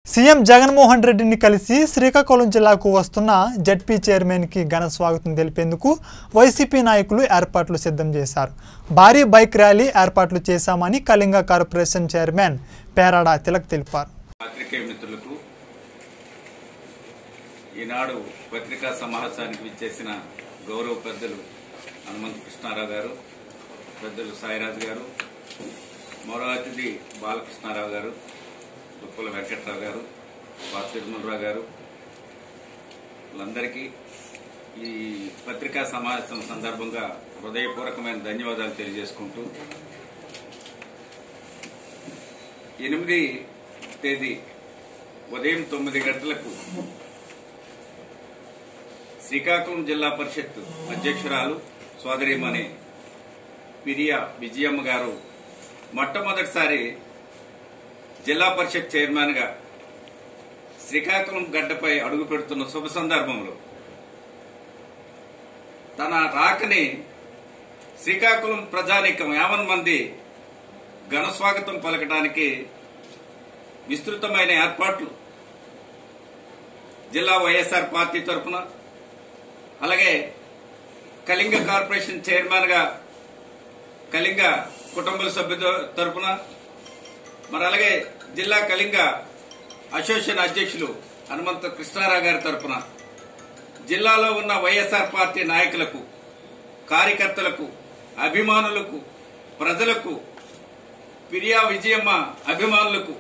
CM Jaganmohan రెడ్డిని కలిసి శ్రీకాకుళం జిల్లాకు వస్తున్న జడ్పీ చైర్మన్కి ఘన స్వాగతం తెలిపేందుకు వైసీపీ నాయకులు ఏర్పాట్లు సిద్ధం చేశారు భారీ బైక్ ర్యాలీ ఏర్పాట్లు చేశామని కళింగ కార్పొరేషన్ చైర్మన్ పేరాడ తిలక్ తెలిపారు పాత్రికేయ మిత్రులకు ఈనాడు పత్రికా సమావేశానికి విచ్చేసిన గౌరవ పెద్దలు హనుమంత కృష్ణారావు గారు పెద్దలు సాయిరాజు గారు మరో అతిథి బాలకృష్ణారావు గారు దుప్పల వెంకట్రావు గారు బా తిరుమలరావు గారు వీళ్ళందరికీ ఈ పత్రికా సమావేశం సందర్భంగా హృదయపూర్వకమైన ధన్యవాదాలు తెలియజేసుకుంటూ ఎనిమిది తేదీ ఉదయం తొమ్మిది గంటలకు శ్రీకాకుళం జిల్లా పరిషత్ అధ్యక్షురాలు సోదరిమణి పిరియా విజయమ్మ గారు మొట్టమొదటిసారి జిల్లా పరిషత్ చైర్మన్ గా శ్రీకాకుళం గడ్డపై అడుగు పెడుతున్న శుభ సందర్భంలో తన రాకని శ్రీకాకుళం ప్రజానీకం యావన్ మంది ఘన స్వాగతం పలకడానికి విస్తృతమైన ఏర్పాట్లు జిల్లా వైఎస్ఆర్ పార్టీ తరఫున అలాగే కళింగ కార్పొరేషన్ చైర్మన్ గా కళింగ కుటుంబ సభ్యుల తరఫున మరి అలాగే జిల్లా కళింగ అసోసియేషన్ అధ్యక్షులు హనుమంత కృష్ణారావు గారి తరఫున జిల్లాలో ఉన్న వైఎస్ఆర్ పార్టీ నాయకులకు కార్యకర్తలకు అభిమానులకు ప్రజలకు పిరియా విజయమ్మ అభిమానులకు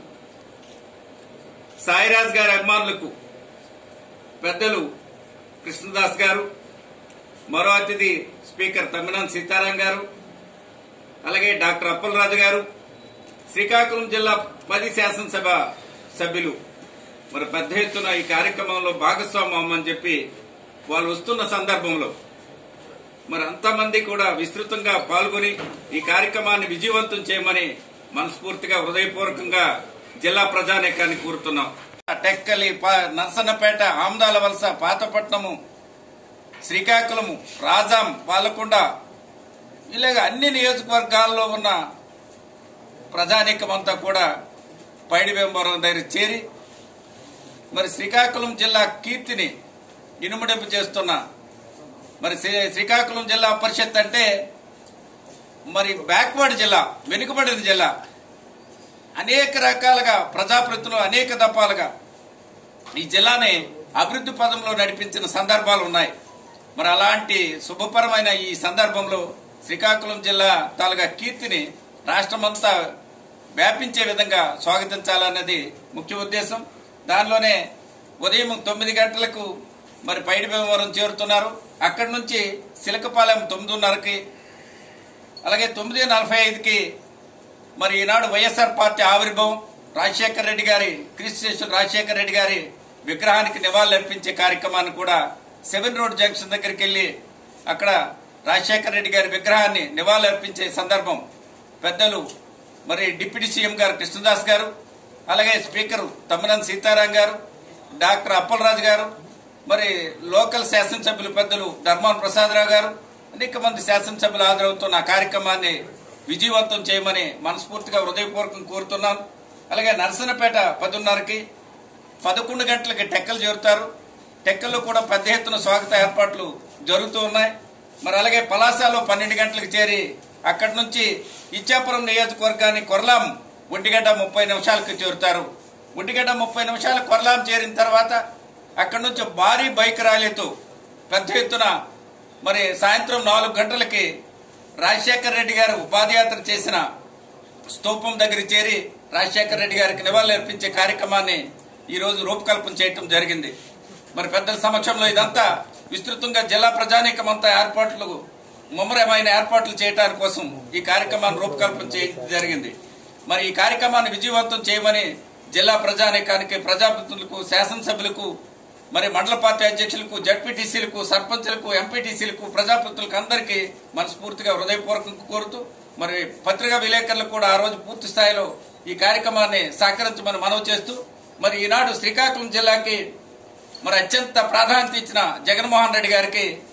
సాయిరాజ్ గారి అభిమానులకు పెద్దలు కృష్ణదాస్ గారు మరో అతిథి స్పీకర్ తమ్మినాన్ సీతారాం గారు అలాగే డాక్టర్ అప్పలరాజు గారు శ్రీకాకుళం జిల్లా పది శాసనసభ సభ్యులు మరి పెద్ద ఎత్తున ఈ కార్యక్రమంలో భాగస్వామ్యం అవ్వమని చెప్పి వాళ్ళు వస్తున్న సందర్భంలో మరి అంతమంది కూడా విస్తృతంగా పాల్గొని ఈ కార్యక్రమాన్ని విజయవంతం చేయమని మనస్ఫూర్తిగా హృదయపూర్వకంగా జిల్లా ప్రజానేకాన్ని కోరుతున్నాం టెక్కలి ప- నర్సన్నపేట ఆమదాల వలస పాతపట్నము శ్రీకాకుళము రాజాం పాలకొండ ఇలాగ అన్ని నియోజకవర్గాల్లో ఉన్న ప్రజానీకమంతా కూడా పైడి వెంబరం దగ్గర చేరి మరి శ్రీకాకుళం జిల్లా కీర్తిని ఇనుమడింపు చేస్తున్న మరి శ్రీ- శ్రీకాకుళం జిల్లా పరిషత్ అంటే మరి బ్యాక్వర్డ్ జిల్లా వెనుకబడిన జిల్లా అనేక రకాలుగా ప్రజాప్రతినిధులు అనేక దఫాలుగా ఈ జిల్లాని అభివృద్ధి పదంలో నడిపించిన సందర్భాలు ఉన్నాయి మరి అలాంటి శుభపరమైన ఈ సందర్భంలో శ్రీకాకుళం జిల్లా తాలూకా కీర్తిని రాష్ట్రమంతా వ్యాపించే విధంగా స్వాగతించాలన్నది ముఖ్య ఉద్దేశం దానిలోనే ఉదయం తొమ్మిది గంటలకు మరి పైడి భీమవరం చేరుతున్నారు అక్కడి నుంచి సిలకపాలెం తొమ్మిదిన్నరకి అలాగే తొమ్మిది నలభై ఐదుకి మరి ఈనాడు వైఎస్ఆర్ పార్టీ ఆవిర్భావం రాజశేఖర రెడ్డి గారి క్రీస్తు రాజశేఖర రెడ్డి గారి విగ్రహానికి నివాళులర్పించే కార్యక్రమాన్ని కూడా సెవెన్ రోడ్ జంక్షన్ దగ్గరికి వెళ్లి అక్కడ రాజశేఖర రెడ్డి గారి విగ్రహాన్ని నివాళులర్పించే సందర్భం పెద్దలు మరి డిప్యూటీ సీఎం గారు కృష్ణదాస్ గారు అలాగే స్పీకర్ తమ్మినేని సీతారాం గారు డాక్టర్ అప్పలరాజు గారు మరి లోకల్ శాసనసభ్యులు పెద్దలు ధర్మాన్ ప్రసాదరావు గారు అనేక మంది శాసనసభ్యులు హాజరవుతున్న ఆ కార్యక్రమాన్ని విజయవంతం చేయమని మనస్ఫూర్తిగా హృదయపూర్వకం కోరుతున్నాను అలాగే నరసనపేట పదిన్నరకి పదకొండు గంటలకి టెక్కలు చేరుతారు టెక్కల్లో కూడా పెద్ద ఎత్తున స్వాగత ఏర్పాట్లు జరుగుతూ ఉన్నాయి మరి అలాగే పలాసలో పన్నెండు గంటలకు చేరి అక్కడి నుంచి ఇచ్చాపురం నియోజకవర్గాన్ని కొరలాం ఒంటిగడ్డ ముప్పై నిమిషాలకు చేరుతారు ఒంటిగడ్డ ముప్పై నిమిషాలు కొరలాం చేరిన తర్వాత అక్కడి నుంచి భారీ బైక్ ర్యాలీతో పెద్ద ఎత్తున మరి సాయంత్రం నాలుగు గంటలకి రాజశేఖర్ రెడ్డి గారు పాదయాత్ర చేసిన స్తూపం దగ్గర చేరి రాజశేఖర రెడ్డి గారికి నివాళులు అర్పించే కార్యక్రమాన్ని ఈ రోజు రూపకల్పన చేయటం జరిగింది మరి పెద్దల సమక్షంలో ఇదంతా విస్తృతంగా జిల్లా ప్రజానీకమంతా ఏర్పాట్లు ముమ్మరమైన ఏర్పాట్లు చేయడానికి కోసం ఈ కార్యక్రమాన్ని రూపకల్పన చేయడం జరిగింది మరి ఈ కార్యక్రమాన్ని విజయవంతం చేయమని జిల్లా ప్రజానీకానికి ప్రజాప్రతినిధులకు శాసనసభ్యులకు మరి మండల పార్టీ అధ్యక్షులకు జడ్పీటీసీలకు సర్పంచులకు ఎంపీటీసీలకు ప్రజాప్రతినిధులకు అందరికీ మనస్ఫూర్తిగా హృదయపూర్వకంగా కోరుతూ మరి పత్రికా విలేకరులకు కూడా ఆ రోజు పూర్తి స్థాయిలో ఈ కార్యక్రమాన్ని సహకరించమని మనవి చేస్తూ మరి ఈనాడు శ్రీకాకుళం జిల్లాకి మరి అత్యంత ప్రాధాన్యత ఇచ్చిన జగన్మోహన్ రెడ్డి గారికి